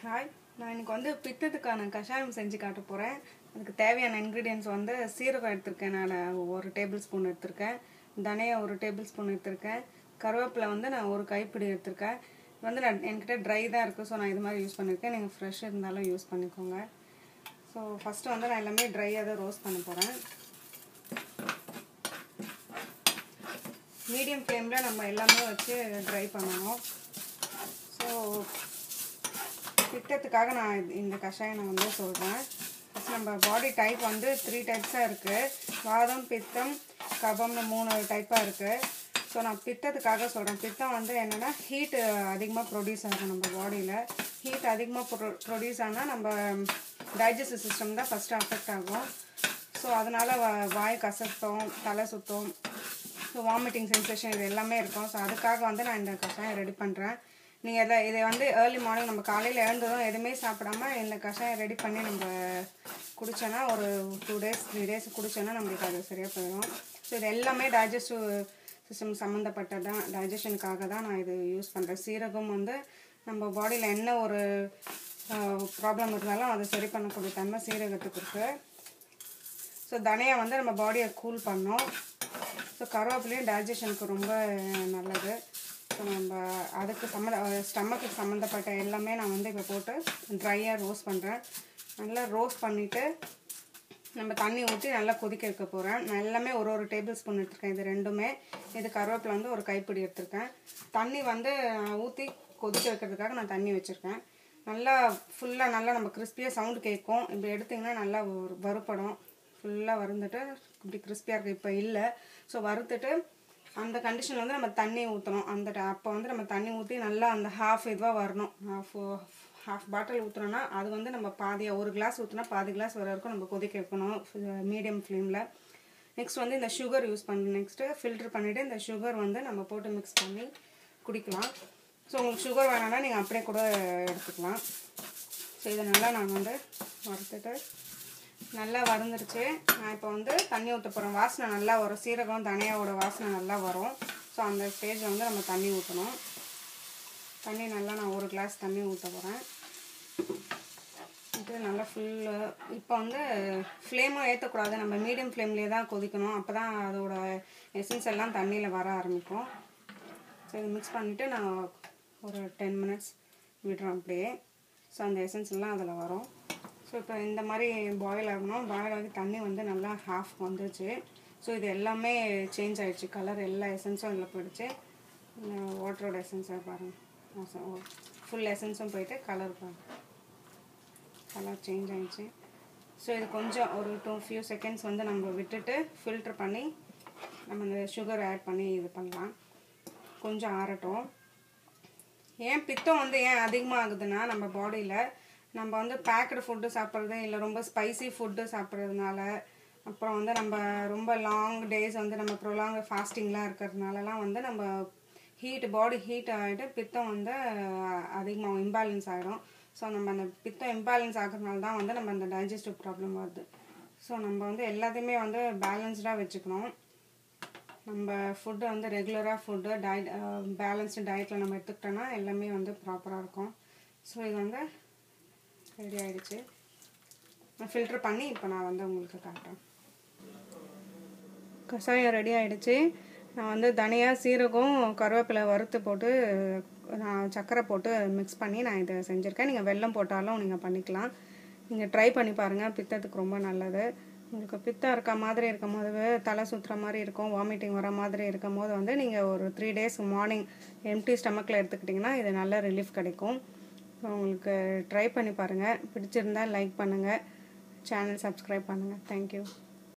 hi நான் இன்னைக்கு வந்து பித்தத்துக்கான கஷாயம் செஞ்சு காட்ட போகிறேன் அதுக்கு தேவையான இன்க்ரீடியன்ஸ் வந்து சீரகம் எடுத்திருக்கேன் நான் ஒரு டேபிள் ஸ்பூன் எடுத்திருக்கேன் தனியா ஒரு டேபிள் ஸ்பூன் எடுத்திருக்கேன் கருவேப்பிலை வந்து நான் ஒரு கைப்பிடி எடுத்திருக்கேன் இது வந்து நான் என்கிட்ட ட்ரை தான் இருக்குது ஸோ நான் இது மாதிரி யூஸ் பண்ணியிருக்கேன் நீங்கள் ஃப்ரெஷ் இருந்தாலும் யூஸ் பண்ணிக்கோங்க ஸோ ஃபஸ்ட்டு வந்து நான் எல்லாமே ட்ரையாக தான் ரோஸ்ட் பண்ண போகிறேன் மீடியம் ஃப்ளேமில் நம்ம எல்லாமே வச்சு ட்ரை பண்ணணும் ஸோ பித்தத்துக்காக நான் இது- இந்த கஷாயம் நான் வந்து சொல்கிறேன் ஃபஸ்ட் நம்ம பாடி டைப் வந்து த்ரீ டைப்ஸாக இருக்குது வாதம் பித்தம் கபம்னு மூணு டைப்பாக இருக்குது ஸோ நான் பித்தத்துக்காக சொல்கிறேன் பித்தம் வந்து என்னென்னா ஹீட்டு அதிகமாக ப்ரொடியூஸ் ஆகும் நம்ம பாடியில் ஹீட் அதிகமாக ப்ரொ ப்ரொடியூஸ் ஆனால் நம்ம டைஜஸ்டிவ் சிஸ்டம் தான் ஃபஸ்ட்டு அஃபெக்ட் ஆகும் ஸோ அதனால் வாய் கசத்தம் தலை சுத்தம் ஸோ வாமிட்டிங் சென்சேஷன் இது எல்லாமே இருக்கும் ஸோ அதுக்காக வந்து நான் இந்த கஷாயம் ரெடி பண்ணுறேன் நீங்கள் இதை இதை வந்து ஏர்லி மார்னிங் நம்ம காலையில் எழுந்ததும் எதுவுமே சாப்பிடாம இந்த கஷாயம் ரெடி பண்ணி நம்ம குடிச்சோன்னா ஒரு டூ டேஸ் த்ரீ டேஸ் குடிச்சோன்னா நம்மளுக்கு அது சரியாக போயிடும் ஸோ இது எல்லாமே டைஜஸ்டிவ் சிஸ்டம் சம்மந்தப்பட்டது தான் டைஜஷனுக்காக தான் நான் இது யூஸ் பண்ணுறேன் சீரகம் வந்து நம்ம பாடியில் என்ன ஒரு ப்ராப்ளம் இருந்தாலும் அதை சரி பண்ணக்கூடிய தன்மை சீரகத்துக்கு இருக்குது ஸோ தனியா வந்து நம்ம பாடியை கூல் பண்ணோம் ஸோ கருவேப்பிலையும் டைஜஷனுக்கு ரொம்ப நல்லது ஸோ நம்ம அதுக்கு சம்மந்த ஸ்டமக்கு சம்மந்தப்பட்ட எல்லாமே நான் வந்து இப்போ போட்டு ட்ரையாக ரோஸ்ட் பண்ணுறேன் நல்லா ரோஸ்ட் பண்ணிவிட்டு நம்ம தண்ணி ஊற்றி நல்லா கொதிக்க வைக்க போகிறேன் நான் எல்லாமே ஒரு ஒரு டேபிள் ஸ்பூன் எடுத்திருக்கேன் இது ரெண்டுமே இது கருவேப்பிலை வந்து ஒரு கைப்பிடி எடுத்திருக்கேன் தண்ணி வந்து ஊற்றி கொதிக்க வைக்கிறதுக்காக நான் தண்ணி வச்சுருக்கேன் நல்லா ஃபுல்லாக நல்லா நம்ம கிறிஸ்பியாக சவுண்டு கேட்கும் இப்படி எடுத்திங்கன்னா நல்லா ஒரு வறுப்படும் ஃபுல்லாக வறுந்துட்டு இப்படி கிறிஸ்பியாக இருக்குது இப்போ இல்லை ஸோ வறுத்துட்டு அந்த கண்டிஷனில் வந்து நம்ம தண்ணி ஊற்றணும் அந்த ட- அப்போ வந்து நம்ம தண்ணி ஊற்றி நல்லா அந்த ஹாஃப் இதுவாக வரணும் ஹாஃப் ஹாஃப் பாட்டில் ஊற்றுனோன்னா அது வந்து நம்ம பாதியாக ஒரு கிளாஸ் ஊற்றினா பாதி கிளாஸ் வர வரைக்கும் நம்ம கொதிக்க வைக்கணும் மீடியம் ஃப்ளேமில் நெக்ஸ்ட் வந்து இந்த சுகர் யூஸ் பண்ணணும் நெக்ஸ்ட்டு ஃபில்டர் பண்ணிவிட்டு இந்த சுகர் வந்து நம்ம போட்டு மிக்ஸ் பண்ணி குடிக்கலாம் ஸோ உங்களுக்கு சுகர் வேணாம்னா நீங்கள் அப்படியே கூட எடுத்துக்கலாம் ஸோ இதை நல்லா நான் வந்து வறுத்துட்டு நல்லா வறுந்துருச்சு நான் இப்போ வந்து தண்ணி ஊற்ற போகிறேன் வாசனை நல்லா வரும் சீரகம் தனியாவோட வாசனை நல்லா வரும் ஸோ அந்த ஸ்டேஜில் வந்து நம்ம தண்ணி ஊற்றணும் தண்ணி நல்லா நான் ஒரு கிளாஸ் தண்ணி ஊற்ற போகிறேன் இது நல்லா ஃபுல்லு இப்போ வந்து ஃப்ளேமும் ஏற்றக்கூடாது நம்ம மீடியம் ஃப்ளேம்லேயே தான் கொதிக்கணும் அப்போ தான் அதோட எசன்ஸ் எல்லாம் தண்ணியில் வர ஆரம்பிக்கும் ஸோ இது மிக்ஸ் பண்ணிவிட்டு நான் ஒரு டென் மினிட்ஸ் விடுறோம் அப்படியே ஸோ அந்த எசன்ஸ் எல்லாம் அதில் வரும் ஸோ இப்போ இந்த மாதிரி பாயில் ஆகணும் பாயில் ஆகி தண்ணி வந்து நல்லா ஹாஃப் வந்துருச்சு ஸோ இது எல்லாமே சேஞ்ச் ஆயிடுச்சு கலர் எல்லா எசன்ஸும் இதில் போயிடுச்சு வாட்டரோட எசன்ஸாக பாருங்கள் ஃபுல் எசன்ஸும் போயிட்டு கலர் பாருங்கள் கலர் சேஞ்ச் ஆயிடுச்சு ஸோ இது கொஞ்சம் ஒரு டூ ஃபியூ செகண்ட்ஸ் வந்து நம்ம விட்டுட்டு ஃபில்டர் பண்ணி நம்ம இந்த சுகர் ஆட் பண்ணி இது பண்ணலாம் கொஞ்சம் ஆறட்டும் ஏன் பித்தம் வந்து ஏன் அதிகமாக ஆகுதுன்னா நம்ம பாடியில் நம்ம வந்து பேக்கடு ஃபுட்டு சாப்பிட்றது இல்லை ரொம்ப ஸ்பைசி ஃபுட்டு சாப்பிட்றதுனால அப்புறம் வந்து நம்ம ரொம்ப லாங் டேஸ் வந்து நம்ம ப்ரொலாங் ஃபாஸ்டிங்லாம் இருக்கிறதுனாலலாம் வந்து நம்ம ஹீட் பாடி ஹீட் ஆகிட்டு பித்தம் வந்து அதிகமாக இம்பேலன்ஸ் ஆகிடும் ஸோ நம்ம அந்த பித்தம் இம்பேலன்ஸ் ஆகிறதுனால தான் வந்து நம்ம அந்த டைஜஸ்டிவ் ப்ராப்ளம் வருது ஸோ நம்ம வந்து எல்லாத்தையுமே வந்து பேலன்ஸ்டாக வச்சுக்கணும் நம்ம ஃபுட்டு வந்து ரெகுலராக ஃபுட்டு டயட் பேலன்ஸ்டு டயட்டில் நம்ம எடுத்துக்கிட்டோன்னா எல்லாமே வந்து ப்ராப்பராக இருக்கும் ஸோ இது வந்து ரெடி ஆயிடுச்சு நான் ஃபில்டர் பண்ணி இப்போ நான் வந்து உங்களுக்கு காட்டுறேன் கஷாயம் ரெடி ஆயிடுச்சு நான் வந்து தனியாக சீரகம் கருவேப்பிலை வறுத்து போட்டு நான் சர்க்கரை போட்டு மிக்ஸ் பண்ணி நான் இதை செஞ்சுருக்கேன் நீங்கள் வெல்லம் போட்டாலும் நீங்கள் பண்ணிக்கலாம் நீங்கள் ட்ரை பண்ணி பாருங்கள் பித்தத்துக்கு ரொம்ப நல்லது உங்களுக்கு பித்தம் இருக்க மாதிரி இருக்கும் போது தலை சுற்றுற மாதிரி இருக்கும் வாமிட்டிங் வர மாதிரி இருக்கும் போது வந்து நீங்கள் ஒரு த்ரீ டேஸ் மார்னிங் எம்டி ஸ்டமக்கில் எடுத்துக்கிட்டிங்கன்னா இது நல்ல ரிலீஃப் கிடைக்கும் உங்களுக்கு ட்ரை பண்ணி பாருங்கள் பிடிச்சிருந்தா லைக் பண்ணுங்கள் சேனல் சப்ஸ்கிரைப் பண்ணுங்கள் தேங்க்யூ